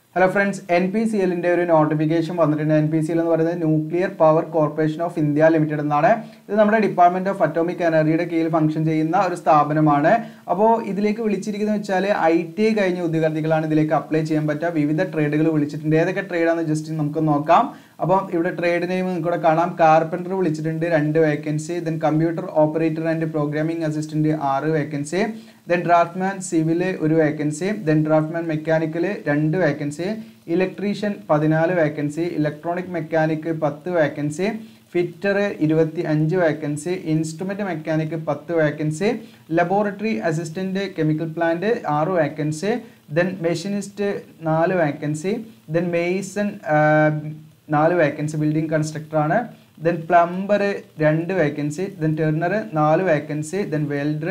hello friends N P C എല്ലിൻ്റെ ഒരു notification വന്നിട്ടുണ്ട് എൻ പി സി എൽ എന്ന് പറയുന്നത് nuclear power corporation of India limited എന്നാണ് ഇത് നമ്മുടെ ഡിപ്പാർട്ട്മെന്റ് ഓഫ് അറ്റോമിക് എനർജിയുടെ കീഴിൽ ഫംഗ്ഷൻ ചെയ്യുന്ന ഒരു സ്ഥാപനമാണ് അപ്പോൾ ഇതിലേക്ക് വിളിച്ചിരിക്കുന്നത് വെച്ചാൽ ഐ ടി ഐ കഴിഞ്ഞ ഉദ്യോഗാർത്ഥികളാണ് ഇതിലേക്ക് അപ്ലൈ ചെയ്യാൻ പറ്റുക വിവിധ ട്രേഡുകൾ വിളിച്ചിട്ടുണ്ട് ഏതൊക്കെ ട്രേഡാണെന്ന് ജസ്റ്റ് നമുക്ക് നോക്കാം അപ്പം ഇവിടെ ട്രേഡ് നെയിം നിങ്ങൾക്ക് ഇവിടെ കാണാം കാർപ്പൻറ്റർ വിളിച്ചിട്ടുണ്ട് രണ്ട് vacancy then computer operator and programming assistant ആറ് വേക്കൻസി ദെൻ ഡ്രാഫ്റ്റ്മാൻ സിവില് ഒരു വേക്കൻസി ദെൻ ഡ്രാഫ്റ്റ്മാൻ മെക്കാനിക്കല് രണ്ട് വേക്കൻസി ഇലക്ട്രീഷ്യൻ പതിനാല് വേക്കൻസി ഇലക്ട്രോണിക് മെക്കാനിക് പത്ത് വേക്കൻസി ഫിറ്റർ ഇരുപത്തി അഞ്ച് വേക്കൻസി ഇൻസ്ട്രുമെന്റ് മെക്കാനിക് പത്ത് vacancy laboratory assistant chemical plant ആറ് വേക്കൻസി ദെൻ മെഷീനിസ്റ്റ് നാല് വേക്കൻസി ദെൻ മെയ്സൺ നാല് വേക്കൻസി ബിൽഡിംഗ് കൺസ്ട്രക്ടർ ആണ് ദെൻ പ്ലംബർ രണ്ട് വേക്കൻസി ദെൻ ടെർണർ നാല് വേക്കൻസി ദെൻ വെൽഡർ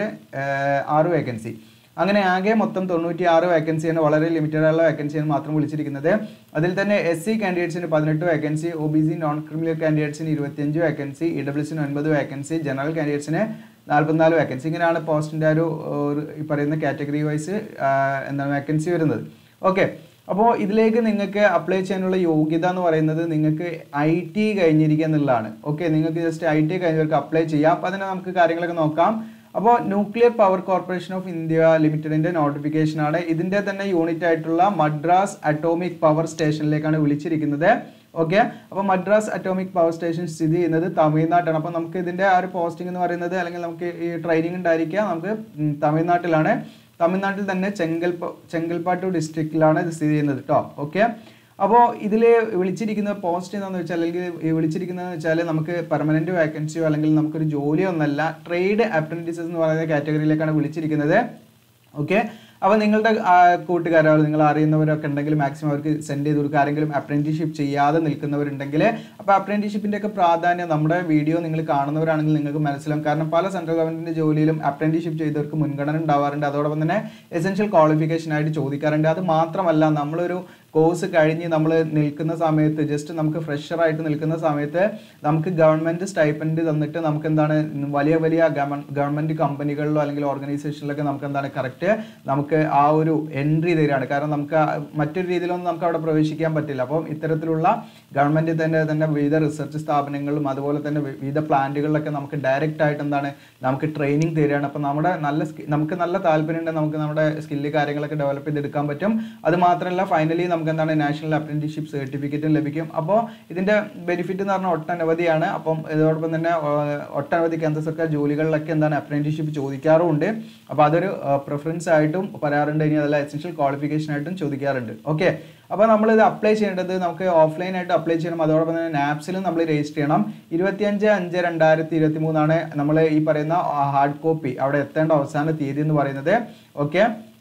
ആറ് വേക്കൻസി അങ്ങനെ ആകെ മൊത്തം തൊണ്ണൂറ്റി ആറ് വേക്കൻസിയാണ് വളരെ ലിമിറ്റഡ് ആയുള്ള വേക്കൻസിയാണ് മാത്രം വിളിച്ചിരിക്കുന്നത് അതിൽ തന്നെ എസ് സി കാൻഡിഡേറ്റ്സിന് പതിനെട്ട് vacancy O B C non criminal കാൻഡിഡേറ്റ്സിന് ഇരുപത്തിയഞ്ച് വേക്കൻസി ഇ ഡബ്ല്യുസിന് ഒൻപത് വേക്കൻസി ജനറൽ കാൻഡിഡേറ്റ്സിന് നാൽപ്പത്തിനാല് വേക്കൻസി ഇങ്ങനെയാണ് പോസ്റ്റിൻ്റെ ഒരു ഒരു ഈ പറയുന്ന കാറ്റഗറി വൈസ് എന്താണ് വേക്കൻസി വരുന്നത് ഓക്കെ അപ്പോൾ ഇതിലേക്ക് നിങ്ങൾക്ക് അപ്ലൈ ചെയ്യാനുള്ള യോഗ്യത എന്ന് പറയുന്നത് നിങ്ങൾക്ക് ഐ ടി കഴിഞ്ഞിരിക്കുക എന്നുള്ളതാണ് ഓക്കെ നിങ്ങൾക്ക് ജസ്റ്റ് ഐ ടി കഴിഞ്ഞവർക്ക് അപ്ലൈ ചെയ്യാം അപ്പോൾ അതിന് നമുക്ക് കാര്യങ്ങളൊക്കെ നോക്കാം അപ്പോൾ nuclear power corporation of India ലിമിറ്റഡിന്റെ നോട്ടിഫിക്കേഷൻ ആണ് ഇതിന്റെ തന്നെ യൂണിറ്റ് ആയിട്ടുള്ള മദ്രാസ് അറ്റോമിക് പവർ സ്റ്റേഷനിലേക്കാണ് വിളിച്ചിരിക്കുന്നത് ഓക്കെ അപ്പോൾ മദ്രാസ് അറ്റോമിക് പവർ സ്റ്റേഷൻ സ്ഥിതി ചെയ്യുന്നത് തമിഴ്നാട്ടാണ് അപ്പോൾ നമുക്ക് ഇതിന്റെ ആ ഒരു പോസ്റ്റിംഗ് എന്ന് പറയുന്നത് അല്ലെങ്കിൽ നമുക്ക് ഈ ട്രെയിനിങ് ഉണ്ടായിരിക്കുക നമുക്ക് ഉം, തമിഴ്നാട്ടിലാണ് തമിഴ്നാട്ടിൽ തന്നെ ചെങ്കൽപ്പ ചെങ്കൽപ്പാട്ടു ഡിസ്ട്രിക്റ്റിലാണ് ഇത് സ്ഥിതി ചെയ്യുന്നത് കേട്ടോ ഓക്കെ അപ്പോൾ ഇതിൽ വിളിച്ചിരിക്കുന്ന പോസ്റ്റ് എന്താണെന്ന് വെച്ചാൽ അല്ലെങ്കിൽ ഈ വിളിച്ചിരിക്കുന്നതെന്ന് വെച്ചാൽ നമുക്ക് പെർമനന്റ് വേക്കൻസിയോ അല്ലെങ്കിൽ നമുക്കൊരു ജോലിയോ ഒന്നല്ല ട്രേഡ് അപ്രന്റീസസ് എന്ന് പറയുന്ന കാറ്റഗറിയിലേക്കാണ് വിളിച്ചിരിക്കുന്നത് ഓക്കെ അപ്പോൾ നിങ്ങളുടെ ആ, കൂട്ടുകാരോ നിങ്ങൾ അറിയുന്നവരൊക്കെ ഉണ്ടെങ്കിൽ മാക്സിമം അവർക്ക് സെൻഡ് ചെയ്ത് കൊടുക്കുക ആരെങ്കിലും അപ്രന്റീഷിപ്പ് ചെയ്യാതെ നിൽക്കുന്നവരുണ്ടെങ്കിൽ അപ്പോൾ അപ്രന്റീഷിപ്പിൻ്റെ ഒക്കെ പ്രാധാന്യം നമ്മുടെ വീഡിയോ നിങ്ങൾ കാണുന്നവരാണെങ്കിൽ നിങ്ങൾക്ക് മനസ്സിലാവും കാരണം പല സെൻട്രൽ ഗവൺമെൻറ്റിൻ്റെ ജോലിയിലും അപ്രന്റീഷിപ്പ് ചെയ്തവർക്ക് മുൻഗണന ഉണ്ടാവാറുണ്ട് അതോടൊപ്പം തന്നെ എസെൻഷ്യൽ ക്വാളിഫിക്കേഷൻ ആയിട്ട് ചോദിക്കാറുണ്ട് അത് മാത്രമല്ല നമ്മളൊരു കോഴ്സ് കഴിഞ്ഞ് നമ്മൾ നിൽക്കുന്ന സമയത്ത് ജസ്റ്റ് നമുക്ക് ഫ്രഷർ ആയിട്ട് നിൽക്കുന്ന സമയത്ത് നമുക്ക് ഗവൺമെന്റ് സ്റ്റൈപ്പൻഡ് തന്നിട്ട് നമുക്ക് എന്താണ് വലിയ വലിയ ഗവൺമെന്റ് കമ്പനികളിലോ അല്ലെങ്കിൽ ഓർഗനൈസേഷനിലൊക്കെ നമുക്ക് എന്താണ് കറക്റ്റ് നമുക്ക് ആ ഒരു എൻട്രി തരികയാണ് കാരണം നമുക്ക് ആ മറ്റൊരു രീതിയിലൊന്നും നമുക്ക് അവിടെ പ്രവേശിക്കാൻ പറ്റില്ല അപ്പം ഇത്തരത്തിലുള്ള ഗവൺമെന്റ് തന്നെ തന്നെ വിവിധ റിസർച്ച് സ്ഥാപനങ്ങളിലും അതുപോലെ തന്നെ വി- വിവിധ പ്ലാന്റുകളിലൊക്കെ നമുക്ക് ഡയറക്റ്റ് ആയിട്ട് എന്താണ് നമുക്ക് ട്രെയിനിങ് തരികയാണ് അപ്പം നമ്മുടെ നല്ല ski- നമുക്ക് നല്ല താല്പര്യം ഉണ്ടെങ്കിൽ നമുക്ക് നമ്മുടെ സ്കില്ല് കാര്യങ്ങളൊക്കെ ഡെവലപ്പ് ചെയ്തെടുക്കാൻ പറ്റും അത് മാത്രമല്ല ഫൈനലി നമുക്ക് എന്താണ് നാഷണൽ അപ്രന്റീഷിപ്പ് സർട്ടിഫിക്കറ്റും ലഭിക്കും അപ്പോൾ ഇതിന്റെ ബെനിഫിറ്റ് എന്ന് പറഞ്ഞാൽ ഒട്ടനവധിയാണ് അപ്പം ഇതോടൊപ്പം തന്നെ ആ, ഒട്ടനവധി കേന്ദ്ര സർക്കാർ ജോലികളിലൊക്കെ എന്താണ് അപ്രന്റീഷിപ്പ് ചോദിക്കാറുമുണ്ട് അപ്പോൾ അതൊരു പ്രിഫറൻസ് ആയിട്ടും പറയാറുണ്ട് ഇനി അതല്ല എസെൻഷ്യൽ ക്വാളിഫിക്കേഷൻ ആയിട്ടും ചോദിക്കാറുണ്ട് ഓക്കെ അപ്പോൾ നമ്മൾ ഇത് അപ്ലൈ ചെയ്യേണ്ടത് നമുക്ക് ഓഫ്ലൈൻ ആയിട്ട് അപ്ലൈ ചെയ്യണം അതോടൊപ്പം തന്നെ നാപ്സിലും നമ്മൾ രജിസ്റ്റർ ചെയ്യണം ഇരുപത്തിയഞ്ച് അഞ്ച് രണ്ടായിരത്തി ഇരുപത്തി മൂന്നാണ് നമ്മൾ ഈ പറയുന്ന ഹാർഡ് കോപ്പി അവിടെ എത്തേണ്ട അവസാന തീയതി എന്ന് പറയുന്നത് ഓക്കെ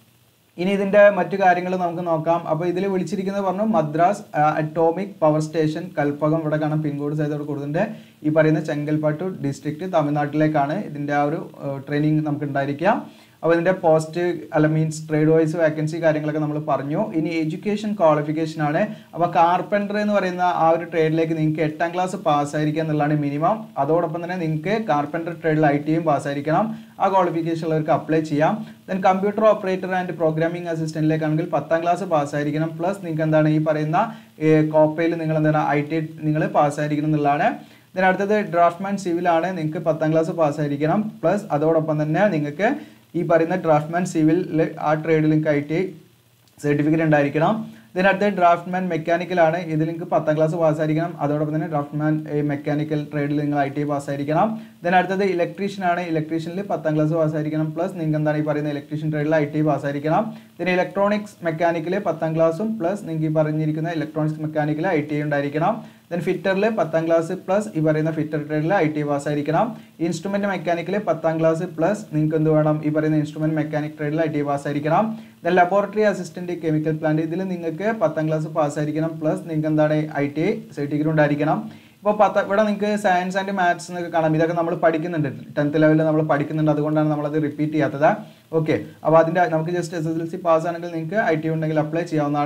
ഇനി ഇതിന്റെ മറ്റു കാര്യങ്ങൾ നമുക്ക് നോക്കാം അപ്പോൾ ഇതിൽ വിളിച്ചിരിക്കുന്നത് പറഞ്ഞു Madras atomic power station Kalpakkam ഇവിടെ കാണാം പിൻകോഡ് സൈതോട് കൊടുത്തിട്ടുണ്ട് ഈ പറയുന്ന ചെങ്കൽപ്പാട്ടു ഡിസ്ട്രിക്ട് തമിഴ്നാട്ടിലേക്കാണ് ഇതിന്റെ ആ ഒരു ട്രെയിനിങ് നമുക്ക് ഉണ്ടായിരിക്കുക അപ്പോൾ ഇതിന്റെ പോസ്റ്റ് അല്ല മീൻസ് ട്രേഡ് വൈസ് വേക്കൻസി കാര്യങ്ങളൊക്കെ നമ്മൾ പറഞ്ഞു ഇനി എഡ്യൂക്കേഷൻ ക്വാളിഫിക്കേഷൻ ആണ് അപ്പോൾ കാർപ്പൻറ്റർ എന്ന് പറയുന്ന ആ ഒരു ട്രേഡിലേക്ക് നിങ്ങൾക്ക് എട്ടാം ക്ലാസ് പാസ്സായിരിക്കുക എന്നുള്ളതാണ് മിനിമം അതോടൊപ്പം തന്നെ നിങ്ങൾക്ക് കാർപ്പൻറ്റർ ട്രേഡിൽ ഐ ടിയും പാസ്സായിരിക്കണം ആ ക്വാളിഫിക്കേഷൻ ഉള്ളവർക്ക് അപ്ലൈ ചെയ്യാം then computer operator and programming അസിസ്റ്റന്റിലേക്കാണെങ്കിൽ പത്താം ക്ലാസ് പാസ്സായിരിക്കണം പ്ലസ് നിങ്ങൾക്ക് എന്താണ് ഈ പറയുന്ന കോപ്പയിൽ നിങ്ങൾ എന്താണ് ഐ ടി നിങ്ങൾ പാസ്സായിരിക്കണം എന്നുള്ളതാണ് ദെൻ അടുത്തത് ഡ്രാഫ്റ്റ്മാൻ സിവിൽ ആണ് നിങ്ങൾക്ക് പത്താം ക്ലാസ് പാസ്സായിരിക്കണം പ്ലസ് അതോടൊപ്പം തന്നെ നിങ്ങൾക്ക് ഈ പറയുന്ന ഡ്രാഫ്റ്റ്മാൻ സിവിൽ ആ ട്രേഡിൽ നിങ്ങൾക്ക് ഐ ടി സർട്ടിഫിക്കറ്റ് ഉണ്ടായിരിക്കണം ഇതിന് അടുത്ത ഡ്രാഫ്റ്റ്മാൻ മെക്കാനിക്കൽ ആണ് ഇതിൽ നിങ്ങൾക്ക് പത്താം ക്ലാസ് പാസ്സായിരിക്കണം അതോടൊപ്പം തന്നെ ഡ്രാഫ്റ്റ്മാൻ മെക്കാനിക്കൽ ട്രേഡിൽ നിങ്ങൾ ഐ ടി പാസ്സായിരിക്കണം ഇതിന് അടുത്തത് ഇലക്ട്രീഷ്യൻ ആണ് ഇലക്ട്രീഷ്യനിൽ പത്താം ക്ലാസ് പാസ്സായിരിക്കണം പ്ലസ് നിങ്ങൾക്ക് എന്താണ് ഈ പറയുന്ന ഇലക്ട്രീഷ്യൻ ട്രേഡിൽ ഐ ടി പാസ്സായിരിക്കണം ഇതിന് ഇലക്ട്രോണിക്സ് മെക്കാനിക്കൽ പത്താം ക്ലാസ്സും പ്ലസ് നിങ്ങൾക്ക് ഈ പറഞ്ഞിരിക്കുന്ന ഇലക്ട്രോണിക്സ് മെക്കാനിക്കൽ ഐ ടി ഉണ്ടായിരിക്കണം ദെൻ ഫിറ്ററിൽ പത്താം ക്ലാസ് പ്ലസ് ഈ പറയുന്ന ഫിറ്റർ ട്രേഡിൽ ഐ ടി പാസ്സായിരിക്കണം ഇൻസ്ട്രുമെന്റ് മെക്കാനിക്കൽ പത്താം ക്ലാസ് പ്ലസ് നിങ്ങൾക്ക് എന്ത് വേണം ഈ പറയുന്ന ഇൻസ്ട്രുമെന്റ് മെക്കാനിക് ട്രേഡിൽ ഐ ടി പാസ്സായിരിക്കണം then laboratory assistant chemical plant ഇതിൽ നിങ്ങൾക്ക് പത്താം ക്ലാസ് പാസ്സായിരിക്കണം പ്ലസ് നിങ്ങൾക്ക് എന്താണ് ഐ ടി സർട്ടിഫിക്കറ്റ് ഉണ്ടായിരിക്കണം ഇപ്പോൾ പത്ത ഇവിടെ നിങ്ങൾക്ക് സയൻസ് ആൻഡ് മാത്സ് എന്നൊക്കെ കാണാം ഇതൊക്കെ നമ്മൾ പഠിക്കുന്നുണ്ട് ടെൻത്ത് ലെവലിൽ നമ്മൾ പഠിക്കുന്നുണ്ട് അതുകൊണ്ടാണ് നമ്മളത് റിപ്പീറ്റ് ചെയ്യാത്തത് ഓക്കെ അപ്പോൾ അതിൻ്റെ നമുക്ക് just S S L C pass ആണെങ്കിൽ നിങ്ങൾക്ക് ഐ ടി ഉണ്ടെങ്കിൽ അപ്ലൈ ചെയ്യാവുന്നതാണ്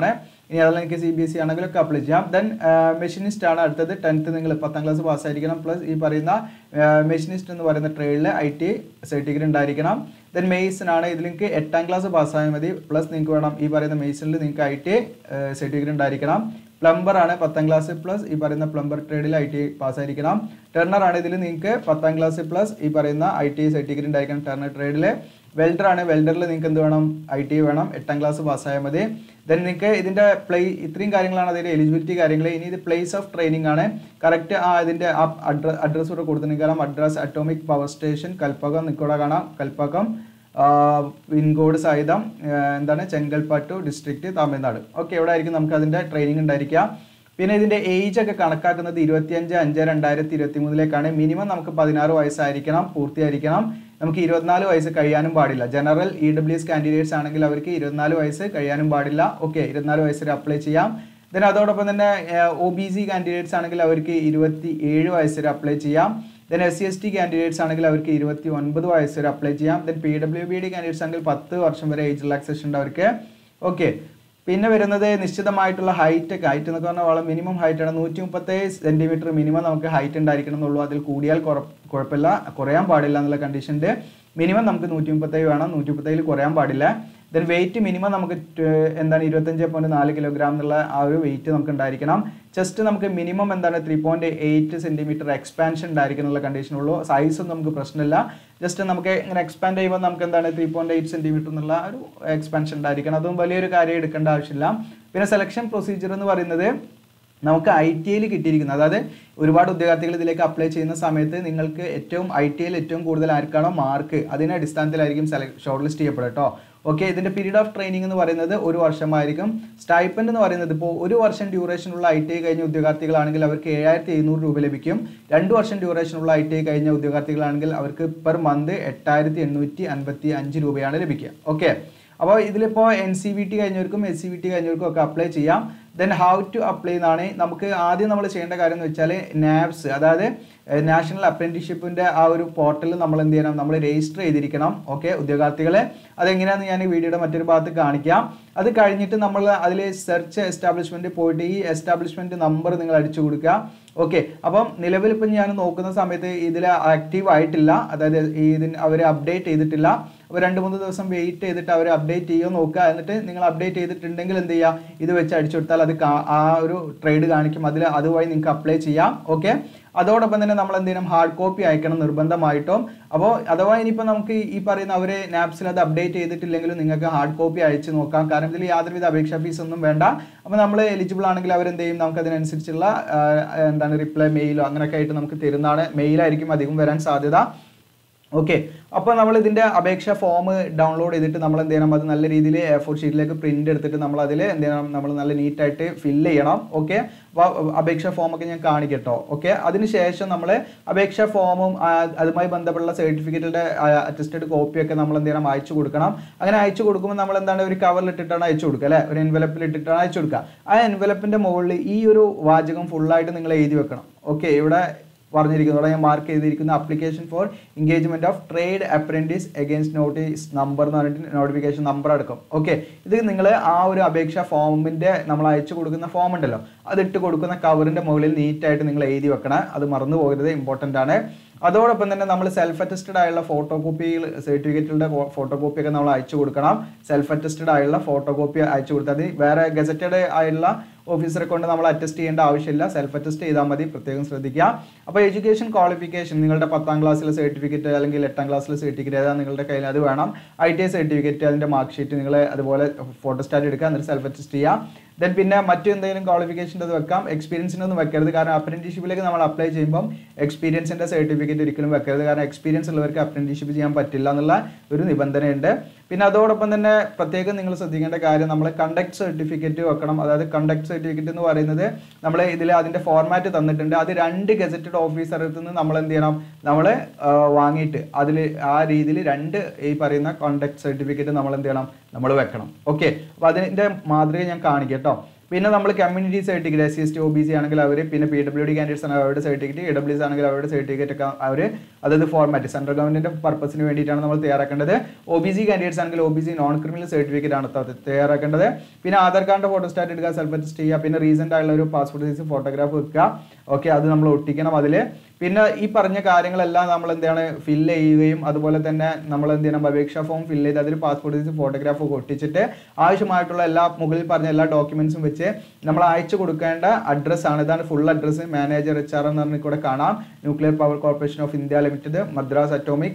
ഇനി അതല്ല എനിക്ക് സി ബി എസ് സി ആണെങ്കിലൊക്കെ അപ്ലൈ ചെയ്യാം ദെൻ മെഷീനിസ്റ്റ് ആണ് അടുത്തത് ടെൻത്ത് നിങ്ങൾ പത്താം ക്ലാസ് പാസ്സായിരിക്കണം പ്ലസ് ഈ പറയുന്ന മെഷീനിസ്റ്റ് എന്ന് പറയുന്ന ട്രേഡിൽ ഐ ടി സർട്ടിഫിക്കറ്റ് ഉണ്ടായിരിക്കണം ദെൻ മെയ്സൺ ആണ് ഇതിൽ നിങ്ങൾക്ക് എട്ടാം ക്ലാസ് പാസ്സായാൽ മതി പ്ലസ് നിങ്ങൾക്ക് വേണം ഈ പറയുന്ന മെയ്സണിൽ നിങ്ങൾക്ക് ഐ ടി സർട്ടിഫിക്കറ്റ് ഉണ്ടായിരിക്കണം പ്ലംബർ ആണ് പത്താം ക്ലാസ് പ്ലസ് ഈ പറയുന്ന പ്ലംബർ ട്രേഡിൽ ഐ ടി പാസ്സായിരിക്കണം ടെർണർ ആണ് ഇതിൽ നിങ്ങൾക്ക് പത്താം ക്ലാസ് പ്ലസ് ഈ പറയുന്ന ഐ ടി സർട്ടിഫിക്കറ്റ് ഉണ്ടായിരിക്കണം ടെർണർ ട്രേഡിൽ വെൽഡർ ആണ് വെൽഡറിൽ നിങ്ങൾക്ക് എന്ത് വേണം ഐ ടി വേണം എട്ടാം ക്ലാസ് പാസ്സായാൽ മതി ദെൻ നിങ്ങൾക്ക് ഇതിന്റെ പ്ലേ ഇത്രയും കാര്യങ്ങളാണ് അതിന്റെ എലിജിബിലിറ്റി കാര്യങ്ങൾ ഇനി ഇത് പ്ലേസ് ഓഫ് ട്രെയിനിങ് ആണ് കറക്റ്റ് ആ ഇതിന്റെ ആ അഡ്രസ് അഡ്രസ് കൂടെ കൊടുത്തിട്ടുണ്ട് കാരണം address atomic power station Kalpakkam നിൽക്കൂടെ കാണാം കൽപ്പകം പിൻകോഡ് സായുധം എന്താണ് ചെങ്കൽപ്പട്ടു ഡിസ്ട്രിക്റ്റ് തമിഴ്നാട് ഓക്കെ ഇവിടെ ആയിരിക്കും നമുക്ക് അതിന്റെ ട്രെയിനിങ് ഉണ്ടായിരിക്കുക പിന്നെ ഇതിന്റെ ഏജ് ഒക്കെ കണക്കാക്കുന്നത് ഇരുപത്തിയഞ്ച് അഞ്ച് രണ്ടായിരത്തി ഇരുപത്തി മൂന്നിലേക്കാണ് മിനിമം നമുക്ക് പതിനാറ് വയസ്സായിരിക്കണം പൂർത്തിയായിരിക്കണം നമുക്ക് ഇരുപത്തിനാല് വയസ്സ് കഴിയാനും പാടില്ല general E W S candidates ആണെങ്കിൽ അവർക്ക് ഇരുപത്തിനാല് വയസ്സ് കഴിയാനും പാടില്ല ഓക്കെ ഇരുപത്തിനാല് വയസ്സിൽ അപ്ലൈ ചെയ്യാം ദെൻ അതോടൊപ്പം തന്നെ ഒ ബി സി കാൻഡിഡേറ്റ്സ് ആണെങ്കിൽ അവർക്ക് ഇരുപത്തി ഏഴ് വയസ്സിൽ അപ്ലൈ ചെയ്യാം then S C S T candidates ആണെങ്കിൽ അവർക്ക് ഇരുപത്തി ഒൻപത് വയസ്സ് വരെ അപ്ലൈ ചെയ്യാം then P W B D candidates ആണെങ്കിൽ പത്ത് വർഷം വരെ ഏജ് റിലാക്സേഷൻ ഉണ്ട് അവർക്ക് ഓക്കെ പിന്നെ വരുന്നത് നിശ്ചിതമായിട്ടുള്ള ഹൈറ്റ് ഒക്കെ ഹൈറ്റ് എന്നൊക്കെ പറഞ്ഞാൽ വളരെ മിനിമം ഹൈറ്റ് ആണ് നൂറ്റി മുപ്പത്തേഴ് സെന്റിമീറ്റർ മിനിമം നമുക്ക് ഹൈറ്റ് ഉണ്ടായിരിക്കണം എന്നുള്ളൂ അതിൽ കൂടിയാൽ കുറ- കുഴപ്പമില്ല കുറയാൻ പാടില്ല എന്നുള്ള കണ്ടീഷനിൽ മിനിമം നമുക്ക് നൂറ്റി മുപ്പത്തേഴ് വേണം നൂറ്റി മുപ്പത്തേഴിൽ കുറയാൻ പാടില്ല ദെൻ വെയിറ്റ് മിനിമം നമുക്ക് ട്വ- എന്താണ് ഇരുപത്തഞ്ച് പോയിന്റ് നാല് കിലോഗ്രാം എന്നുള്ള ആ ഒരു വെയിറ്റ് നമുക്ക് ഉണ്ടായിരിക്കണം ചെസ്റ്റ് നമുക്ക് മിനിമം എന്താണ് three point eight centimetre expansion ഉണ്ടായിരിക്കണം എന്നുള്ള കണ്ടീഷനുള്ളൂ സൈസും നമുക്ക് പ്രശ്നമില്ല ജസ്റ്റ് നമുക്ക് ഇങ്ങനെ എക്സ്പാൻഡ് ചെയ്യുമ്പോൾ നമുക്ക് എന്താണ് ത്രീ പോയിന്റ് എയ്റ്റ് സെന്റിമീറ്റർ എന്നുള്ള ഒരു എക്സ്പാൻഷൻ ഉണ്ടായിരിക്കണം അതും വലിയൊരു കാര്യം എടുക്കേണ്ട ആവശ്യമില്ല പിന്നെ സെലക്ഷൻ പ്രൊസീജിയർ എന്ന് പറയുന്നത് നമുക്ക് ഐ ടി ഐയിൽ കിട്ടിയിരിക്കുന്നത് അതായത് ഒരുപാട് ഉദ്യോഗാർത്ഥികൾ ഇതിലേക്ക് അപ്ലൈ ചെയ്യുന്ന സമയത്ത് നിങ്ങൾക്ക് ഏറ്റവും ഐ ടി ഐയിൽ ഏറ്റവും കൂടുതൽ ആർക്കാണോ മാർക്ക് അതിന്റെ അടിസ്ഥാനത്തിലായിരിക്കും സെലക്ട് ഷോർട്ട് ലിസ്റ്റ് ചെയ്യപ്പെടുക കേട്ടോ ഓക്കെ ഇതിന്റെ പീരീഡ് ഓഫ് ട്രെയിനിങ് എന്ന് പറയുന്നത് ഒരു വർഷമായിരിക്കും സ്റ്റൈപ്പൻഡ് എന്ന് പറയുന്നത് ഇപ്പോൾ ഒരു വർഷം ഡ്യൂറേഷൻ ഉള്ള ഐ ടി ഐ കഴിഞ്ഞ ഉദ്യോഗാർത്ഥികളാണെങ്കിൽ അവർക്ക് ഏഴായിരത്തി എഴുന്നൂറ് രൂപ ലഭിക്കും രണ്ട് വർഷം ഡ്യൂറേഷൻ ഉള്ള ഐ ടി ഐ കഴിഞ്ഞ ഉദ്യോഗാർത്ഥികളാണെങ്കിൽ അവർക്ക് പെർ മന്ത് എട്ടായിരത്തി എണ്ണൂറ്റി അൻപത്തി അഞ്ച് രൂപയാണ് ലഭിക്കുക ഓക്കെ അപ്പോൾ ഇതിലിപ്പോൾ എൻ സി വി ടി കഴിഞ്ഞവർക്കും എസ് സി വി ടി കഴിഞ്ഞവർക്കും ഒക്കെ അപ്ലൈ ചെയ്യാം ദെൻ ഹൗ ടു അപ്ലൈ എന്നാണ് നമുക്ക് ആദ്യം നമ്മൾ ചെയ്യേണ്ട കാര്യം എന്ന് വെച്ചാൽ നാബ്സ് അതായത് നാഷണൽ അപ്രന്റീഷിപ്പിന്റെ ആ ഒരു പോർട്ടലിൽ നമ്മൾ എന്ത് ചെയ്യണം നമ്മൾ രജിസ്റ്റർ ചെയ്തിരിക്കണം ഓക്കെ ഉദ്യോഗാർത്ഥികളെ അതെങ്ങനെയാണെന്ന് ഞാൻ ഈ വീഡിയോയുടെ മറ്റൊരു ഭാഗത്ത് കാണിക്കാം അത് കഴിഞ്ഞിട്ട് നമ്മൾ അതിൽ സെർച്ച് എസ്റ്റാബ്ലിഷ്മെന്റ് പോയിട്ട് ഈ എസ്റ്റാബ്ലിഷ്മെന്റ് നമ്പർ നിങ്ങൾ അടിച്ചു കൊടുക്കുക ഓക്കെ അപ്പം നിലവിൽ ഇപ്പം ഞാൻ നോക്കുന്ന സമയത്ത് ഇതിൽ ആക്റ്റീവ് ആയിട്ടില്ല അതായത് ഈ ഇതിന് അവർ അപ്ഡേറ്റ് ചെയ്തിട്ടില്ല അപ്പോൾ രണ്ട് മൂന്ന് ദിവസം വെയിറ്റ് ചെയ്തിട്ട് അവർ അപ്ഡേറ്റ് ചെയ്യുമോ നോക്കുക എന്നിട്ട് നിങ്ങൾ അപ്ഡേറ്റ് ചെയ്തിട്ടുണ്ടെങ്കിൽ എന്ത് ചെയ്യുക ഇത് വെച്ച് അടിച്ചു കൊടുത്താൽ അത് കാ- ആ ഒരു ട്രേഡ് കാണിക്കും അതിൽ അതുവഴി നിങ്ങൾക്ക് അപ്ലൈ ചെയ്യാം ഓക്കെ അതോടൊപ്പം തന്നെ നമ്മൾ എന്ത് ചെയ്യണം ഹാർഡ് കോപ്പി അയക്കണം നിർബന്ധമായിട്ടും അപ്പോൾ അഥവാ ഇനിയിപ്പോൾ നമുക്ക് ഈ പറയുന്ന അവർ നാപ്സിൽ അത് അപ്ഡേറ്റ് ചെയ്തിട്ടില്ലെങ്കിലും നിങ്ങൾക്ക് ഹാർഡ് കോപ്പി അയച്ച് നോക്കാം കാരണം ഇതിൽ യാതൊരുവിധ അപേക്ഷാ ഫീസ് ഒന്നും വേണ്ട അപ്പോൾ നമ്മൾ എലിജിബിൾ ആണെങ്കിൽ അവരെന്ത് ചെയ്യും നമുക്ക് അതിനനുസരിച്ചുള്ള ആ, എന്താണ് റിപ്ലൈ മെയിലോ അങ്ങനെയൊക്കെ ആയിട്ട് നമുക്ക് തരുന്നതാണ് മെയിലായിരിക്കും അധികം വരാൻ സാധ്യത ഓക്കെ അപ്പോൾ നമ്മൾ ഇതിന്റെ അപേക്ഷ ഫോം ഡൗൺലോഡ് ചെയ്തിട്ട് നമ്മൾ എന്ത് ചെയ്യണം അത് നല്ല രീതിയിൽ എ ഫോർ ഷീറ്റിലേക്ക് പ്രിന്റ് എടുത്തിട്ട് നമ്മൾ അതിൽ എന്ത് ചെയ്യണം നമ്മൾ നല്ല നീറ്റായിട്ട് ഫില്ല് ചെയ്യണം ഓക്കെ അപ്പോൾ അപേക്ഷ ഫോം ഒക്കെ ഞാൻ കാണിക്കട്ടോ ഓക്കെ അതിനുശേഷം നമ്മൾ അപേക്ഷ ഫോമും അതുമായി ബന്ധപ്പെട്ടുള്ള സർട്ടിഫിക്കറ്റിന്റെ അറ്റസ്റ്റഡ് കോപ്പിയൊക്കെ നമ്മൾ എന്ത് ചെയ്യണം അയച്ചു കൊടുക്കണം അങ്ങനെ അയച്ചു കൊടുക്കുമ്പോൾ നമ്മൾ എന്താണ് ഒരു കവറിൽ ഇട്ടിട്ടാണ് അയച്ചു കൊടുക്കുക അല്ലെ ഒരു എൻവലപ്പിൽ ഇട്ടിട്ടാണ് അയച്ചു കൊടുക്കുക ആ എൻവലപ്പിന്റെ മുകളിൽ ഈ ഒരു വാചകം ഫുള്ളായിട്ട് നിങ്ങൾ എഴുതി വെക്കണം ഓക്കെ ഇവിടെ പറഞ്ഞിരിക്കുന്നു ഇവിടെ ഞാൻ മാർക്ക് ചെയ്തിരിക്കുന്ന application for engagement of trade apprentice against notice number എന്ന് പറഞ്ഞിട്ട് നോട്ടിഫിക്കേഷൻ നമ്പർ അടക്കം ഓക്കെ ഇത് നിങ്ങൾ ആ ഒരു അപേക്ഷ ഫോമിന്റെ നമ്മൾ അയച്ചു കൊടുക്കുന്ന ഫോം ഉണ്ടല്ലോ അത് ഇട്ട് കൊടുക്കുന്ന കവറിന്റെ മുകളിൽ നീറ്റായിട്ട് നിങ്ങൾ എഴുതി വെക്കണം അത് മറന്നു പോകരുത് ഇമ്പോർട്ടൻ്റ് ആണ് അതോടൊപ്പം തന്നെ നമ്മൾ സെൽഫ് അറ്റസ്റ്റഡ് ആയുള്ള ഫോട്ടോ കോപ്പികൾ സർട്ടിഫിക്കറ്റുകളുടെ ഫോട്ടോ കോപ്പി ഒക്കെ നമ്മൾ അയച്ചു കൊടുക്കണം സെൽഫ് അറ്റസ്റ്റഡ് ആയുള്ള ഫോട്ടോ കോപ്പി അയച്ചു കൊടുത്താൽ അത് വേറെ ഗസറ്റഡ് ആയുള്ള ഓഫീസറെ കൊണ്ട് നമ്മൾ അറ്റസ്റ്റ് ചെയ്യേണ്ട ആവശ്യമില്ല സെൽഫ് അറ്റസ്റ്റ് ചെയ്താൽ മതി പ്രത്യേകം ശ്രദ്ധിക്കുക അപ്പോൾ എഡ്യൂക്കേഷൻ ക്വാളിഫിക്കേഷൻ നിങ്ങളുടെ പത്താം ക്ലാസ്സിലെ സർട്ടിഫിക്കറ്റ് അല്ലെങ്കിൽ എട്ടാം ക്ലാസ്സിലെ സർട്ടിഫിക്കറ്റ് ഏതാ നിങ്ങളുടെ കയ്യിൽ അത് വേണം ഐ ടി ഐ സർട്ടിഫിക്കറ്റ് അതിൻ്റെ മാർക്ക് ഷീറ്റ് നിങ്ങൾ അതുപോലെ ഫോട്ടോസ്റ്റാറ്റ് എടുക്കുക എന്നിട്ട് സെൽഫ് അറ്റസ്റ്റ് ചെയ്യുക ദെൻ പിന്നെ മറ്റു എന്തെങ്കിലും ക്വാളിഫിക്കേഷൻ അത് വെക്കാം എക്സ്പീരിയൻസിന് ഒന്നും വെക്കരുത് കാരണം അപ്രന്റീഷിപ്പിലേക്ക് നമ്മൾ അപ്ലൈ ചെയ്യുമ്പോൾ എക്സ്പീരിയൻസിന്റെ സർട്ടിഫിക്കറ്റ് ഒരിക്കലും വെക്കരുത് കാരണം എക്സ്പീരിയൻസ് ഉള്ളവർക്ക് അപ്രന്റീഷിപ്പ് ചെയ്യാൻ പറ്റില്ല എന്നുള്ള ഒരു നിബന്ധനയുണ്ട് പിന്നെ അതോടൊപ്പം തന്നെ പ്രത്യേകം നിങ്ങൾ ശ്രദ്ധിക്കേണ്ട കാര്യം നമ്മൾ കണ്ടക്ട് സർട്ടിഫിക്കറ്റ് വെക്കണം അതായത് കണ്ടക്ട് സർട്ടിഫിക്കറ്റ് എന്ന് പറയുന്നത് നമ്മൾ ഇതിൽ അതിന്റെ ഫോർമാറ്റ് തന്നിട്ടുണ്ട് അത് രണ്ട് ഗസറ്റഡ് ഓഫീസറിൽ നിന്ന് നമ്മൾ എന്ത് ചെയ്യണം നമ്മൾ വാങ്ങിയിട്ട് അതിൽ ആ രീതിയിൽ രണ്ട് ഈ പറയുന്ന കോണ്ടക്ട് സർട്ടിഫിക്കറ്റ് നമ്മൾ എന്ത് ചെയ്യണം നമ്മൾ വെക്കണം ഓക്കെ അപ്പോൾ അതിന്റെ മാതൃക ഞാൻ കാണിക്കാം കേട്ടോ പിന്നെ നമ്മൾ community certificate S C S T O B C ആണെങ്കിൽ അവർ പിന്നെ പി ഡബ്ല്യു ഡി കാൻഡിഡേറ്റ്സ് ആണെങ്കിൽ അവരുടെ സർട്ടിഫിക്കറ്റ് എ ഡബ്ല്യു എസ് ആണെങ്കിൽ അവരുടെ സർട്ടിഫിക്കറ്റ് ഒക്കെ അവർ അതായത് ഫോർമാറ്റ് സെൻട്രൽ ഗവൺമെന്റിന്റെ പർപ്പസിന് വേണ്ടിയിട്ടാണ് നമ്മൾ തയ്യാറാക്കേണ്ടത് ഒ ബി സി കാൻഡിഡേറ്റ്സ് ആണെങ്കിൽ O B C non criminal certificate ആണ് ത- തയ്യാറാക്കേണ്ടത് പിന്നെ ആധാർ കാർഡിന്റെ ഫോട്ടോ സ്റ്റാറ്റ് എടുക്കുക സെൽഫ് അറ്റസ്റ്റ് ചെയ്യുക പിന്നെ റീസെന്റ് ആയുള്ള ഒരു പാസ്പോർട്ട് സൈസ് ഫോട്ടോഗ്രാഫ് വെക്കുക ഓക്കെ അത് നമ്മൾ ഒട്ടിക്കണം അതിൽ പിന്നെ ഈ പറഞ്ഞ കാര്യങ്ങളെല്ലാം നമ്മൾ എന്താണ് ഫില്ല് ചെയ്യുകയും അതുപോലെ തന്നെ നമ്മൾ എന്ത് ചെയ്യണം അപേക്ഷാ ഫോം ഫില്ല് ചെയ്ത് അതിൽ പാസ്പോർട്ട് സൈസ് ഫോട്ടോഗ്രാഫ് ഒക്കെ ഒട്ടിച്ചിട്ട് ആവശ്യമായിട്ടുള്ള എല്ലാ മുകളിൽ പറഞ്ഞ എല്ലാ ഡോക്യുമെന്റ്സും വെച്ച് നമ്മൾ അയച്ചു കൊടുക്കേണ്ട അഡ്രസ്സ് ആണ് ഇതാണ് full address manager H R എന്ന് പറഞ്ഞ കൂടെ കാണാം nuclear power corporation of India limited Madras atomic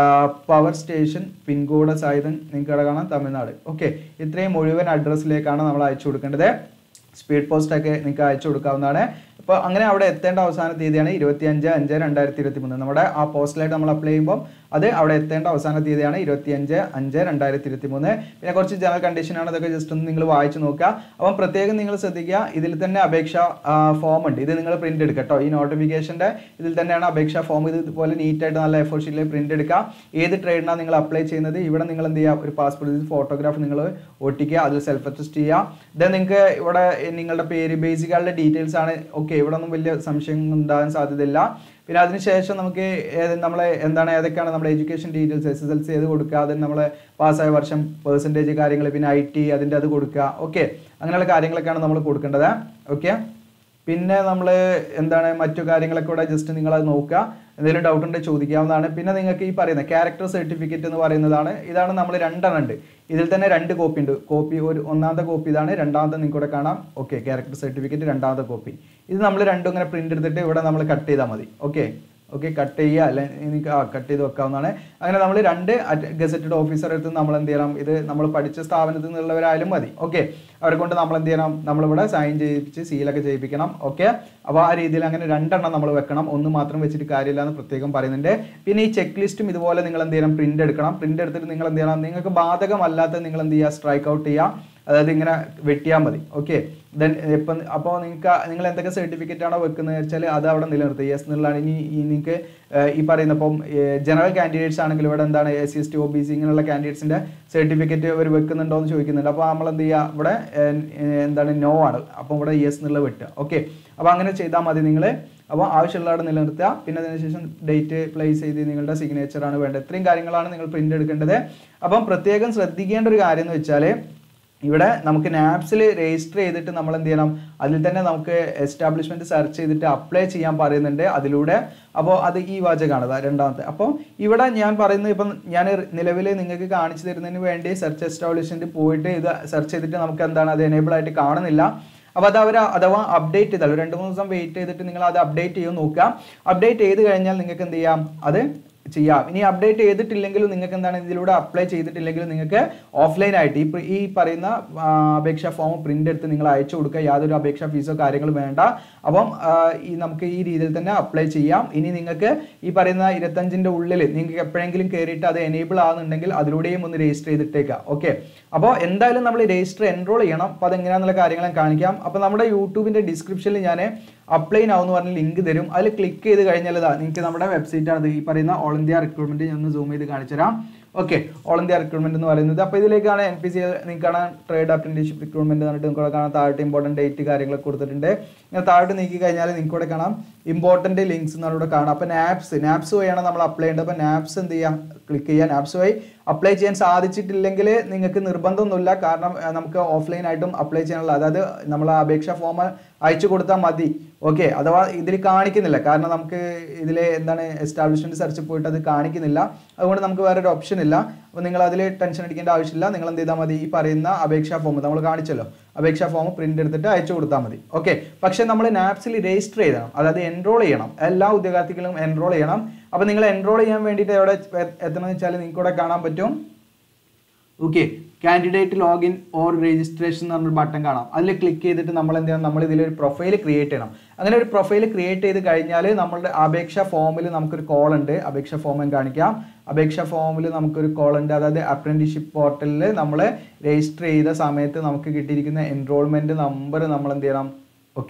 power station pincode സായുധൻ നിങ്ങൾക്ക് അവിടെ കാണാം തമിഴ്നാട് ഓക്കെ ഇത്രയും മുഴുവൻ അഡ്രസ്സിലേക്കാണ് നമ്മൾ അയച്ചു കൊടുക്കേണ്ടത് സ്പീഡ് പോസ്റ്റ് ഒക്കെ നിങ്ങൾക്ക് അയച്ചു കൊടുക്കാവുന്നതാണ് അപ്പോൾ അങ്ങനെ അവിടെ എത്തേണ്ട അവസാന തീയതിയാണ് ഇരുപത്തി അഞ്ച് അഞ്ച് രണ്ടായിരത്തി ഇരുപത്തി മൂന്ന് നമ്മുടെ ആ പോസ്റ്റിലായിട്ട് നമ്മൾ അപ്ലൈ ചെയ്യുമ്പോൾ അത് അവിടെ എത്തേണ്ട അവസാന തീയതിയാണ് ഇരുപത്തി അഞ്ച് അഞ്ച് രണ്ടായിരത്തി ഇരുപത്തി മൂന്ന് പിന്നെ കുറച്ച് ജനറൽ കണ്ടീഷനാണ് അതൊക്കെ ജസ്റ്റ് ഒന്ന് നിങ്ങൾ വായിച്ചു നോക്കുക അപ്പം പ്രത്യേകം നിങ്ങൾ ശ്രദ്ധിക്കുക ഇതിൽ തന്നെ അപേക്ഷ ഫോം ഉണ്ട് ഇത് നിങ്ങൾ പ്രിന്റ് എടുക്കുക കേട്ടോ ഈ നോട്ടിഫിക്കേഷൻ്റെ ഇതിൽ തന്നെയാണ് അപേക്ഷ ഫോം ഇത് ഇതുപോലെ നീറ്റായിട്ട് നല്ല എഫോർ ഷീറ്റിൽ പ്രിന്റ് എടുക്കുക ഏത് ട്രേഡിനാണ് നിങ്ങൾ അപ്ലൈ ചെയ്യുന്നത് ഇവിടെ നിങ്ങൾ എന്ത് ചെയ്യുക ഒരു പാസ്പോർട്ട് ഫോട്ടോഗ്രാഫ് നിങ്ങൾ ഒട്ടിക്കുക അതിൽ സെൽഫ് അറ്റസ്റ്റ് ചെയ്യുക ദെൻ നിങ്ങൾക്ക് ഇവിടെ നിങ്ങളുടെ പേര് ബേസിക്കാളുടെ ഡീറ്റെയിൽസ് ആണ് ഓക്കെ ഇവിടെ ഒന്നും വലിയ സംശയം ഉണ്ടാകാൻ സാധ്യതയില്ല പിന്നെ അതിനുശേഷം നമുക്ക് ഏത് നമ്മളെ എന്താണ് ഏതൊക്കെയാണ് നമ്മുടെ education details S S L C ഏത് കൊടുക്കുക അതിന് നമ്മൾ പാസ്സായ വർഷം പെർസെൻറ്റേജ് കാര്യങ്ങൾ പിന്നെ ഐ ടി അതിൻ്റെ അത് കൊടുക്കുക ഓക്കെ അങ്ങനെയുള്ള കാര്യങ്ങളൊക്കെയാണ് നമ്മൾ കൊടുക്കേണ്ടത് ഓക്കെ പിന്നെ നമ്മൾ എന്താണ് മറ്റു കാര്യങ്ങളൊക്കെ കൂടെ ജസ്റ്റ് നിങ്ങൾ അത് നോക്കുക എന്തെങ്കിലും ഡൗട്ട് ഉണ്ടെങ്കിൽ ചോദിക്കാവുന്നതാണ് പിന്നെ നിങ്ങൾക്ക് ഈ പറയുന്ന ക്യാരക്ടർ സർട്ടിഫിക്കറ്റ് എന്ന് പറയുന്നതാണ് ഇതാണ് നമ്മൾ രണ്ടെണ്ണം ഉണ്ട് ഇതിൽ തന്നെ രണ്ട് കോപ്പി ഉണ്ട് കോപ്പി ഒരു ഒന്നാമത്തെ കോപ്പി ഇതാണ് രണ്ടാമത്തെ നിങ്ങൾക്ക് ഇവിടെ കാണാം ഓക്കെ ക്യാരക്ടർ സർട്ടിഫിക്കറ്റ് രണ്ടാമത്തെ കോപ്പി ഇത് നമ്മൾ രണ്ടും ഇങ്ങനെ പ്രിന്റ് എടുത്തിട്ട് ഇവിടെ നമ്മൾ കട്ട് ചെയ്താൽ മതി ഓക്കെ ഓക്കെ കട്ട് ചെയ്യുക അല്ലെ എനിക്ക് ആ കട്ട് ചെയ്ത് വെക്കാവുന്നതാണ് അങ്ങനെ നമ്മൾ രണ്ട് ഗസറ്റഡ് ഓഫീസർ അടുത്ത് നമ്മൾ എന്ത് ചെയ്യണം ഇത് നമ്മൾ പഠിച്ച സ്ഥാപനത്തിൽ നിന്നുള്ളവരായാലും മതി ഓക്കെ അവരെ കൊണ്ട് നമ്മൾ എന്ത് ചെയ്യണം നമ്മളിവിടെ സൈൻ ചെയ്യിപ്പിച്ച് സീലൊക്കെ ചെയ്യിപ്പിക്കണം ഓക്കെ അപ്പോൾ ആ രീതിയിൽ അങ്ങനെ രണ്ടെണ്ണം നമ്മൾ വെക്കണം ഒന്ന് മാത്രം വെച്ചിട്ട് കാര്യമില്ല എന്ന് പ്രത്യേകം പറയുന്നുണ്ട് പിന്നെ ഈ ചെക്ക് ലിസ്റ്റും ഇതുപോലെ നിങ്ങൾ എന്ത് ചെയ്യണം പ്രിന്റ് എടുക്കണം പ്രിന്റ് എടുത്തിട്ട് നിങ്ങൾ എന്ത് ചെയ്യണം നിങ്ങൾക്ക് ബാധകമല്ലാത്ത നിങ്ങൾ എന്ത് ചെയ്യുക സ്ട്രൈക്ക് ഔട്ട് ചെയ്യുക അതായത് ഇങ്ങനെ വെട്ടിയാൽ മതി ഓക്കെ ദെൻ ഇപ്പം അപ്പോൾ നിങ്ങൾക്ക് നിങ്ങൾ എന്തൊക്കെ സർട്ടിഫിക്കറ്റ് ആണോ വെക്കുന്നത് വെച്ചാൽ അത് അവിടെ നിലനിർത്തുക യെസ് എന്നുള്ളതാണ് ഇനി ഈ നിങ്ങൾക്ക് ഈ പറയുന്ന ഇപ്പം ജനറൽ കാൻഡിഡേറ്റ്സ് ആണെങ്കിൽ ഇവിടെ എന്താണ് S C S T O B C ഇങ്ങനെയുള്ള കാൻഡിഡേറ്റ്സിൻ്റെ സർട്ടിഫിക്കറ്റ് അവർ വെക്കുന്നുണ്ടോ എന്ന് ചോദിക്കുന്നുണ്ട് അപ്പോൾ നമ്മൾ എന്ത് ചെയ്യുക ഇവിടെ ഏർ, എന്താണ് നോ ആണ് അപ്പോൾ ഇവിടെ യെസ് എന്നുള്ള വെട്ടുക ഓക്കെ അപ്പോൾ അങ്ങനെ ചെയ്താൽ മതി നിങ്ങൾ അപ്പോൾ ആവശ്യമുള്ളവിടെ നിലനിർത്തുക പിന്നെ അതിനുശേഷം ഡേറ്റ് പ്ലേസ് ചെയ്ത് നിങ്ങളുടെ സിഗ്നേച്ചർ ആണ് വേണ്ടത് ഇത്രയും കാര്യങ്ങളാണ് നിങ്ങൾ പ്രിന്റ് എടുക്കേണ്ടത് അപ്പം പ്രത്യേകം ശ്രദ്ധിക്കേണ്ട ഒരു കാര്യം എന്ന് വെച്ചാൽ ഇവിടെ നമുക്ക് നാപ്സിൽ രജിസ്റ്റർ ചെയ്തിട്ട് നമ്മൾ എന്ത് ചെയ്യണം അതിൽ തന്നെ നമുക്ക് എസ്റ്റാബ്ലിഷ്മെന്റ് സെർച്ച് ചെയ്തിട്ട് അപ്ലൈ ചെയ്യാൻ പറയുന്നുണ്ട് അതിലൂടെ അപ്പോൾ അത് ഈ വാചകമാണ് ദാ രണ്ടാമത്തെ അപ്പോൾ ഇവിടെ ഞാൻ പറയുന്നത് ഇപ്പം ഞാൻ നിലവിൽ നിങ്ങൾക്ക് കാണിച്ചു തരുന്നതിന് വേണ്ടി സെർച്ച് എസ്റ്റാബ്ലിഷ്മെന്റ് പോയിട്ട് ഇത് സെർച്ച് ചെയ്തിട്ട് നമുക്ക് എന്താണ് അത് എനേബിൾ ആയിട്ട് കാണുന്നില്ല അപ്പോൾ അത് അവർ അഥവാ അപ്ഡേറ്റ് ചെയ്താൽ രണ്ട് മൂന്ന് ദിവസം വെയിറ്റ് ചെയ്തിട്ട് നിങ്ങൾ അത് അപ്ഡേറ്റ് ചെയ്ത് നോക്കുക അപ്ഡേറ്റ് ചെയ്ത് കഴിഞ്ഞാൽ നിങ്ങൾക്ക് എന്ത് ചെയ്യാം അത് ചെയ്യാം ഇനി അപ്ഡേറ്റ് ചെയ്തിട്ടില്ലെങ്കിലും നിങ്ങൾക്ക് എന്താണ് ഇതിലൂടെ അപ്ലൈ ചെയ്തിട്ടില്ലെങ്കിലും നിങ്ങൾക്ക് ഓഫ്ലൈൻ ആയിട്ട് ഈ പ്രി- ഈ പറയുന്ന ആ, അപേക്ഷാ ഫോം പ്രിന്റ് എടുത്ത് നിങ്ങൾ അയച്ചു കൊടുക്കുക യാതൊരു അപേക്ഷാ ഫീസോ കാര്യങ്ങളും വേണ്ട അപ്പം ആ, ഈ നമുക്ക് ഈ രീതിയിൽ തന്നെ അപ്ലൈ ചെയ്യാം ഇനി നിങ്ങൾക്ക് ഈ പറയുന്ന ഇരുപത്തഞ്ചിന്റെ ഉള്ളിൽ നിങ്ങൾക്ക് എപ്പോഴെങ്കിലും കയറിയിട്ട് അത് എനേബിൾ ആകുന്നുണ്ടെങ്കിൽ അതിലൂടെയും ഒന്ന് രജിസ്റ്റർ ചെയ്തിട്ടേക്കാം ഓക്കെ അപ്പോൾ എന്തായാലും നമ്മൾ രജിസ്റ്റർ എൻറോൾ ചെയ്യണം അപ്പോൾ അതെങ്ങനെയാണെന്നുള്ള കാര്യങ്ങൾ ഞാൻ കാണിക്കാം അപ്പോൾ നമ്മുടെ യൂട്യൂബിന്റെ ഡിസ്ക്രിപ്ഷനിൽ ഞാൻ അപ്ലൈ നൗ എന്ന് പറഞ്ഞ ലിങ്ക് തരും അതിൽ ക്ലിക്ക് ചെയ്ത് കഴിഞ്ഞാൽ ഇതാ നിങ്ങൾക്ക് നമ്മുടെ വെബ്സൈറ്റ് ആണ് ഈ പറയുന്ന ഓൾ ഇന്ത്യ റിക്രൂട്ട്മെന്റ് ഞാൻ ഒന്ന് സൂം ചെയ്ത് കാണിച്ചു തരാം ഓക്കെ ഓൾ ഇന്ത്യ റിക്രൂട്ട്മെന്റ് എന്ന് പറയുന്നത് അപ്പോൾ ഇതിലേക്കാണ് എൻ പി സി നിങ്ങൾക്ക് കാണാൻ ട്രേഡ് അപ്രന്റീഷിപ്പ് റിക്രൂട്ട്മെന്റ് എന്നിട്ട് നിങ്ങൾക്ക് ഇവിടെ കാണാൻ താഴത്തെ ഇമ്പോർട്ടൻറ്റ് ഡേറ്റ് കാര്യങ്ങളൊക്കെ കൊടുത്തിട്ടുണ്ട് ഇങ്ങനെ താഴോട്ട് നീക്കി കഴിഞ്ഞാൽ നിങ്ങൾക്ക് ഇവിടെ കാണാം ഇമ്പോർട്ടൻറ്റ് ലിങ്ക്സ് എന്നാണ് ഇവിടെ കാണാം അപ്പോൾ നാപ്സ് നാപ്സ് വഴിയാണ് നമ്മൾ അപ്ലൈ ചെയ്യേണ്ടത് അപ്പോൾ നാപ്സ് എന്ത് ചെയ്യാം ക്ലിക്ക് ചെയ്യുക നാപ്സ് വഴി അപ്ലൈ ചെയ്യാൻ സാധിച്ചിട്ടില്ലെങ്കിൽ നിങ്ങൾക്ക് നിർബന്ധമൊന്നുമില്ല കാരണം ആ, നമുക്ക് ഓഫ്ലൈൻ ആയിട്ടും അപ്ലൈ ചെയ്യാനുള്ള അതായത് നമ്മൾ അപേക്ഷാ ഫോം അയച്ചു കൊടുത്താൽ മതി ഓക്കെ അഥവാ ഇതിൽ കാണിക്കുന്നില്ല കാരണം നമുക്ക് ഇതിൽ എന്താണ് എസ്റ്റാബ്ലിഷ്മെന്റ് സെർച്ച് പോയിട്ട് അത് കാണിക്കുന്നില്ല അതുകൊണ്ട് നമുക്ക് വേറൊരു ഓപ്ഷൻ ഇല്ല അപ്പോൾ നിങ്ങൾ അതിൽ ടെൻഷൻ അടിക്കേണ്ട ആവശ്യമില്ല നിങ്ങൾ എന്ത് ചെയ്താൽ മതി ഈ പറയുന്ന അപേക്ഷാ ഫോം നമ്മൾ കാണിച്ചല്ലോ അപേക്ഷാ ഫോം പ്രിന്റ് എടുത്തിട്ട് അയച്ചു കൊടുത്താൽ മതി ഓക്കെ പക്ഷേ നമ്മൾ നാപ്സിൽ രജിസ്റ്റർ ചെയ്യണം അതായത് എൻറോൾ ചെയ്യണം എല്ലാ ഉദ്യോഗാർത്ഥികളും എൻറോൾ ചെയ്യണം അപ്പോൾ നിങ്ങൾ എൻറോൾ ചെയ്യാൻ വേണ്ടിയിട്ട് എവിടെ എത്തണമെന്ന് വെച്ചാൽ നിങ്ങൾക്ക് ഇവിടെ കാണാൻ പറ്റും okay candidate login or registration എന്ന് പറഞ്ഞൊരു ബട്ടൺ കാണാം അതിൽ ക്ലിക്ക് ചെയ്തിട്ട് നമ്മൾ എന്ത് ചെയ്യണം നമ്മൾ ഇതിലൊരു പ്രൊഫൈൽ ക്രിയേറ്റ് ചെയ്യണം അങ്ങനെ ഒരു പ്രൊഫൈൽ ക്രിയേറ്റ് ചെയ്ത് കഴിഞ്ഞാൽ നമ്മളുടെ അപേക്ഷ ഫോമിൽ നമുക്കൊരു കോൾ ഉണ്ട് അപേക്ഷ ഫോം ഞാൻ കാണിക്കാം അപേക്ഷ ഫോമിൽ നമുക്കൊരു കോൾ ഉണ്ട് അതായത് അപ്രന്റീഷിപ്പ് പോർട്ടലിൽ നമ്മൾ രജിസ്റ്റർ ചെയ്ത സമയത്ത് നമുക്ക് കിട്ടിയിരിക്കുന്ന എൻറോൾമെന്റ് നമ്പർ നമ്മൾ എന്ത് ചെയ്യണം ഓക്കെ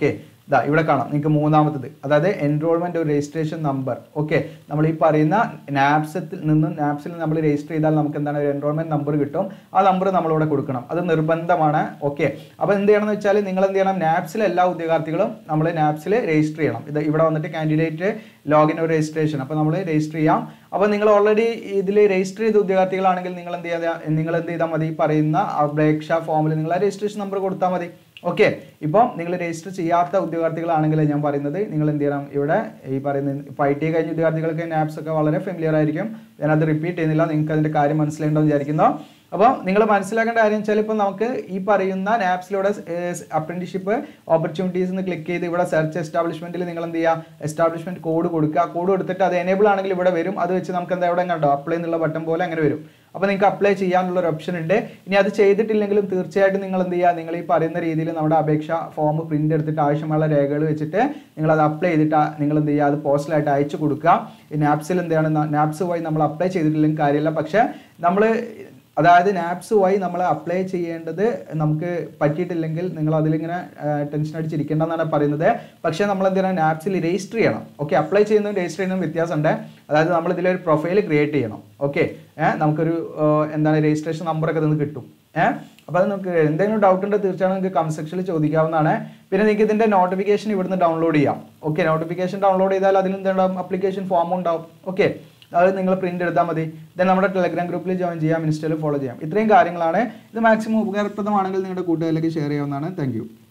ഇതാ ഇവിടെ കാണാം നിങ്ങൾക്ക് മൂന്നാമത്തത് അതായത് എൻറോൾമെന്റ് ഒരു രജിസ്ട്രേഷൻ നമ്പർ ഓക്കെ നമ്മൾ ഈ പറയുന്ന നാപ്സത്തിൽ നിന്ന് നാപ്സിൽ നമ്മൾ രജിസ്റ്റർ ചെയ്താൽ നമുക്ക് എന്താണ് ഒരു എൻറോൾമെന്റ് നമ്പർ കിട്ടും ആ നമ്പർ നമ്മളിവിടെ കൊടുക്കണം അത് നിർബന്ധമാണ് ഓക്കെ അപ്പോൾ എന്ത് ചെയ്യണം എന്ന് വെച്ചാൽ നിങ്ങൾ എന്ത് ചെയ്യണം നാപ്സിലെ എല്ലാ ഉദ്യോഗാർത്ഥികളും നമ്മൾ നാപ്സിൽ രജിസ്റ്റർ ചെയ്യണം ഇത് ഇവിടെ വന്നിട്ട് കാൻഡിഡേറ്റ് ലോഗിൻ ഒരു രജിസ്ട്രേഷൻ അപ്പോൾ നമ്മൾ രജിസ്റ്റർ ചെയ്യാം അപ്പോൾ നിങ്ങൾ ഓൾറെഡി ഇതിൽ രജിസ്റ്റർ ചെയ്ത ഉദ്യോഗാർത്ഥികളാണെങ്കിൽ നിങ്ങൾ എന്ത് ചെയ്യാതെ നിങ്ങൾ എന്ത് ചെയ്താൽ മതി ഈ പറയുന്ന അപേക്ഷ ഫോമിൽ നിങ്ങൾ ആ രജിസ്ട്രേഷൻ നമ്പർ കൊടുത്താൽ മതി ഓക്കെ ഇപ്പം നിങ്ങൾ രജിസ്റ്റർ ചെയ്യാത്ത ഉദ്യോഗാർത്ഥികളാണെങ്കിൽ ഞാൻ പറയുന്നത് നിങ്ങൾ എന്ത് ചെയ്യണം ഇവിടെ ഈ പറയുന്ന ഇപ്പോൾ ഐ ടി കഴിഞ്ഞ ഉദ്യോഗാർത്ഥികൾക്ക് നാപ്സ് ഒക്കെ വളരെ ഫെമിലിയർ ആയിരിക്കും ഞാനത് റിപ്പീറ്റ് ചെയ്യുന്നില്ല നിങ്ങൾക്ക് അതിൻ്റെ കാര്യം മനസ്സിലായിട്ടുണ്ടോ വിചാരിക്കുന്നു അപ്പോൾ നിങ്ങൾ മനസ്സിലാക്കേണ്ട കാര്യം വെച്ചാൽ ഇപ്പോൾ നമുക്ക് ഈ പറയുന്ന നാപ്സിലൂടെ അപ്രന്റീഷിപ്പ് ഓപ്പർച്യൂണിറ്റീസ് എന്ന് ക്ലിക്ക് ചെയ്ത് ഇവിടെ സെർച്ച് എസ്റ്റാബ്ലിഷ്മെന്റിൽ നിങ്ങൾ എന്ത് ചെയ്യുക എസ്റ്റാബ്ലിഷ്മെന്റ് കോഡ് കൊടുക്കുക കോഡ് കൊടുത്തിട്ട് അത് എനേബിൾ ആണെങ്കിൽ ഇവിടെ വരും അത് വെച്ച് നമുക്ക് എന്താ ഇവിടെ കണ്ടോ അപ്ലൈ എന്നുള്ള ബട്ടൺ പോലെ അങ്ങനെ വരും അപ്പോൾ നിങ്ങൾക്ക് അപ്ലൈ ചെയ്യാനുള്ള ഒരു ഓപ്ഷൻ ഉണ്ട് ഇനി അത് ചെയ്തിട്ടില്ലെങ്കിലും തീർച്ചയായിട്ടും നിങ്ങൾ എന്ത് ചെയ്യുക നിങ്ങൾ ഈ പറയുന്ന രീതിയിൽ നമ്മുടെ അപേക്ഷ ഫോം പ്രിന്റ് എടുത്തിട്ട് ആവശ്യമുള്ള രേഖകൾ വെച്ചിട്ട് നിങ്ങൾ അത് അപ്ലൈ ചെയ്തിട്ട് ആ- നിങ്ങൾ എന്ത് ചെയ്യുക അത് പോസ്റ്റലായിട്ട് അയച്ചു കൊടുക്കുക ഈ നാപ്സിൽ എന്താണ് നാപ്സ് വഴി നമ്മൾ അപ്ലൈ ചെയ്തിട്ടില്ലെങ്കിൽ കാര്യമില്ല പക്ഷേ നമ്മൾ അതായത് നാപ്സ് വഴി നമ്മൾ അപ്ലൈ ചെയ്യേണ്ടത് നമുക്ക് പറ്റിയിട്ടില്ലെങ്കിൽ നിങ്ങൾ അതിലിങ്ങനെ ടെൻഷൻ അടിച്ചിരിക്കേണ്ടെന്നാണ് പറയുന്നത് പക്ഷേ നമ്മൾ എന്ത് ചെയ്യണം നാപ്സിൽ രജിസ്റ്റർ ചെയ്യണം ഓക്കെ അപ്ലൈ ചെയ്യുന്നതും രജിസ്റ്റർ ചെയ്യുന്നതും വ്യത്യാസമുണ്ട് അതായത് നമ്മൾ ഇതിലൊരു പ്രൊഫൈൽ ക്രിയേറ്റ് ചെയ്യണം ഓക്കെ ഏഹ് നമുക്കൊരു ഏഹ്, എന്താണ് രജിസ്ട്രേഷൻ നമ്പറൊക്കെ നിന്ന് കിട്ടും ഏഹ് അപ്പോൾ അത് നമുക്ക് എന്തെങ്കിലും ഡൗട്ട് ഉണ്ടെങ്കിൽ തീർച്ചയായും നിങ്ങൾക്ക് കമന്റ് സെക്ഷനിൽ ചോദിക്കാവുന്നതാണ് പിന്നെ നിങ്ങൾക്ക് ഇതിന്റെ നോട്ടിഫിക്കേഷൻ ഇവിടുന്ന് ഡൗൺലോഡ് ചെയ്യാം ഓക്കെ നോട്ടിഫിക്കേഷൻ ഡൗൺലോഡ് ചെയ്താൽ അതിൽ എന്തുണ്ടാവും അപ്ലിക്കേഷൻ ഫോം ഉണ്ടാവും ഓക്കെ അത് നിങ്ങൾ പ്രിന്റ് എടുത്താൽ മതി ദെൻ നമ്മുടെ ടെലഗ്രാം ഗ്രൂപ്പിൽ ജോയിൻ ചെയ്യാം ഇൻസ്റ്റയിൽ ഫോളോ ചെയ്യാം ഇത്രയും കാര്യങ്ങളാണ് ഇത് മാക്സിമം ഉപകാരപ്രദമാണെങ്കിൽ നിങ്ങളുടെ കൂട്ടുകാരിലേക്ക് ഷെയർ ചെയ്യാവുന്നതാണ് താങ്ക്